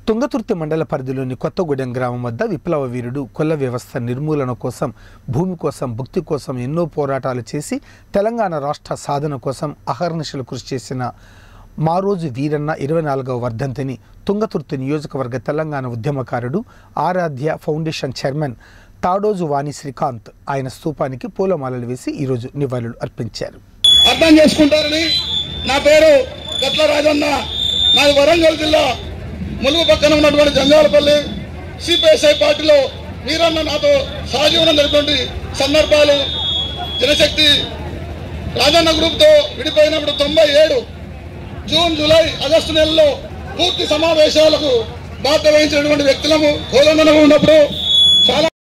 తుంగతుర్తి మండల పరిధిలోని కొత్తగూడెం గ్రామం వద్ద విప్లవ వీరుడు కొల్ల వ్యవస్థ నిర్మూలన కోసం భూమి కోసం భుక్తి కోసం ఎన్నో పోరాటాలు చేసి తెలంగాణ రాష్ట్ర సాధన కోసం అహర్నిశలు కృషి చేసిన మారోజు వీరన్న ఇరవై నాలుగవ వర్ధంతిని తుంగతుర్తి నియోజకవర్గ తెలంగాణ ఉద్యమకారుడు ఆరాధ్య ఫౌండేషన్ చైర్మన్ తాడోజు వాణి శ్రీకాంత్ ఆయన స్తూపానికి పూలమాలలు వేసి ఈరోజు నివాళులు అర్పించారు అర్థం చేసుకుంటారని నా పేరు గట్ల రాజన్న నాది వరంగల్ జిల్లా ములుగు పక్కన ఉన్నటువంటి జంగాలపల్లి సిపిఎస్ఐ పార్టీలో వీరన్న నాతో సహజీవనం జరిగినటువంటి సందర్భాలు జనశక్తి రాజన్న గ్రూప్తో విడిపోయినప్పుడు తొంభై ఏడు జూన్ జూలై ఆగస్టు నెలలో పూర్తి సమావేశాలకు బాధ్యత వహించినటువంటి వ్యక్తులము కోలందనగా ఉన్నప్పుడు చాలా